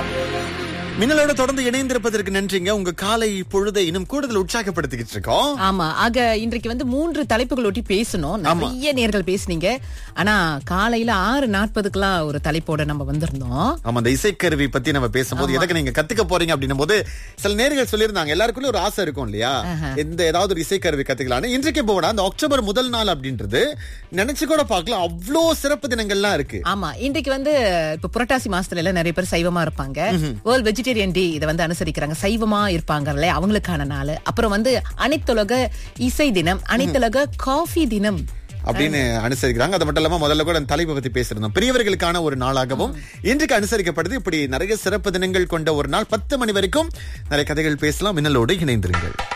மின்னலோட தொடர்ந்து இணைந்திருப்பதற்கு நன்றிங்க உங்க காலை பொழுதை இன்னும் கூடுதல் உற்சாகப்படுத்திக்கிட்டு இருக்கோம் ஆமா ஆக இன்றைக்கு வந்து மூன்று தலைப்புகள் ஒட்டி பேசணும் நிறைய நேர்கள் பேசுனீங்க ஆனா காலையில ஆறு நாற்பதுக்கெல்லாம் ஒரு தலைப்போட நம்ம வந்திருந்தோம் ஆமா அந்த இசைக்கருவி பத்தி நம்ம பேசும்போது எதற்கு நீங்க கத்துக்க போறீங்க அப்படின்னும் போது சில நேர்கள் சொல்லியிருந்தாங்க எல்லாருக்குள்ள ஒரு ஆசை இருக்கும் இல்லையா எந்த ஏதாவது ஒரு இசைக்கருவி கத்துக்கலாம்னு இன்றைக்கு போனா அந்த அக்டோபர் முதல் நாள் அப்படின்றது நினைச்சு கூட பார்க்கலாம் அவ்வளோ சிறப்பு தினங்கள்லாம் இருக்கு ஆமா இன்றைக்கு வந்து இப்ப புரட்டாசி மாசத்துல எல்லாம் நிறைய பேர் சைவமா இருப்பாங்க வேர்ல்ட் வெஜிடேரியன் டே இதை வந்து அனுசரிக்கிறாங்க சைவமா இருப்பாங்கல்ல அவங்களுக்கான நாள் அப்புறம் வந்து அனைத்துலக இசை தினம் அனைத்துலக காஃபி தினம் அப்படின்னு அனுசரிக்கிறாங்க அது மட்டும் இல்லாம முதல்ல கூட அந்த தலைப்பை பத்தி பேசியிருந்தோம் பெரியவர்களுக்கான ஒரு நாளாகவும் இன்றைக்கு அனுசரிக்கப்படுது இப்படி நிறைய சிறப்பு தினங்கள் கொண்ட ஒரு நாள் பத்து மணி வரைக்கும் நிறைய கதைகள் பேசலாம் மின்னலோடு இணைந்திருங்கள்